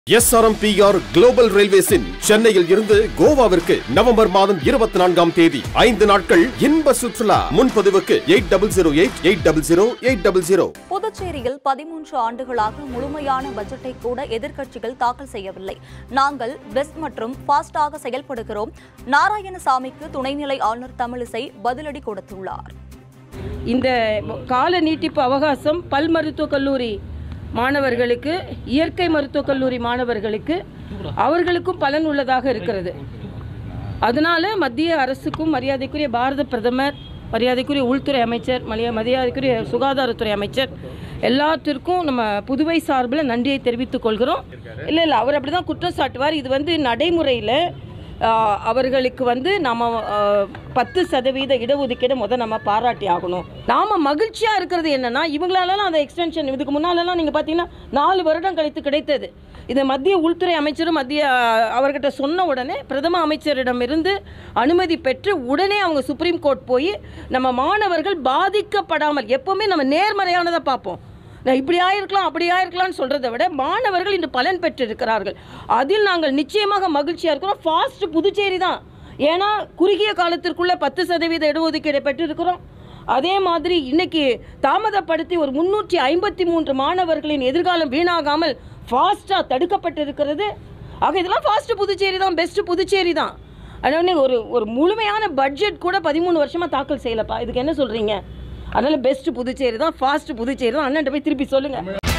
SRMPR global ரயில்வேஸின் சென்னையில் இருந்து கோவாவிற்கு November மாதம் இருபத்தி நான்காம் தேதி ஐந்து நாட்கள் இன்ப சுற்றுலா முன்பதிவுக்கு eight double zero eight eight double zero eight double zero புதுச்சேரியில் பதிமூன்று ஆண்டுகளாக முழுமையான பட்ஜெட்டை கூட எதிர்க்கட்சிகள் தாக்கல் செய்யவில்லை நாங்கள் பெஸ்ட் மற்றும் ஃபாஸ்டாக செயல்படுகிறோம் நாராயணசாமிக்கு துணைநிலை ஆளுநர் தமிழிசை பதிலடி கொடுத்துள்ளார் இந்த கால நீட்டிப்பு அவகாசம் பல் மருத்துவக் கல்லூரி மாணவர்களுக்கு இயற்கை மருத்துவக் கல்லூரி மாணவர்களுக்கு அவர்களுக்கும் பலன் உள்ளதாக இருக்கிறது அதனால மத்திய அரசுக்கும் மரியாதைக்குரிய பாரத பிரதமர் மரியாதைக்குரிய உள்துறை அமைச்சர் மரியா மரியாதைக்குரிய சுகாதாரத்துறை அமைச்சர் எல்லாத்திற்கும் நம்ம புதுவை சார்பில் நன்றியை தெரிவித்துக் கொள்கிறோம் இல்லை இல்லை அவர் அப்படி தான் குற்றம் சாட்டுவார் இது வந்து நடைமுறையில் ஆஹ் அவர்களுக்கு வந்து நம்ம ஆஹ், பத்து சதவீத இடஒதுக்கீடு முத நம்ம பாராட்டி ஆகணும் நாம மகிழ்ச்சியாக இருக்கிறது என்னன்னா இவங்களாலலாம் அந்த எக்ஸ்டென்ஷன் இதுக்கு முன்னாலலாம் நீங்கள் பார்த்தீங்கன்னா நாலு வருடம் கழித்து கிடைத்தது இதை மத்திய உள்துறை அமைச்சரும் மத்திய ஆஹ், அவர்கிட்ட சொன்ன உடனே பிரதம அமைச்சரிடமிருந்து அனுமதி பெற்று உடனே அவங்க சுப்ரீம் கோர்ட் போய் நம்ம மாணவர்கள் பாதிக்கப்படாமல் எப்போவுமே நம்ம நேர்மறையானதை பார்ப்போம் நான் இப்படி ஆயிருக்கலாம் அப்படி ஆயிருக்கலாம்னு சொல்கிறத விட மாணவர்கள் இன்று பலன் பெற்றிருக்கிறார்கள் அதில் நாங்கள் நிச்சயமாக மகிழ்ச்சியாக இருக்கிறோம் ஃபாஸ்ட் புதுச்சேரி தான் ஏன்னா குறுகிய காலத்திற்குள்ளே பத்து சதவீத இடஒதுக்கீடு பெற்றிருக்கிறோம் அதே மாதிரி இன்னைக்கு தாமதப்படுத்தி ஒரு முன்னூற்றி ஐம்பத்தி மூன்று மாணவர்களின் எதிர்காலம் வீணாகாமல் ஃபாஸ்ட்டாக தடுக்கப்பட்டிருக்கிறது ஆக இதெல்லாம் ஃபாஸ்ட் புதுச்சேரி தான் பெஸ்ட் புதுச்சேரி தான் அதனால ஒரு ஒரு முழுமையான பட்ஜெட் கூட பதிமூணு வருஷமாக தாக்கல் செய்யலப்பா இதுக்கு என்ன சொல்கிறீங்க அதனால் பெஸ்ட் புதுச்சேரி தான் ஃபாஸ்ட் புதுச்சேரி தான் அண்ணன்ட்ட போய் திருப்பி சொல்லுங்கள்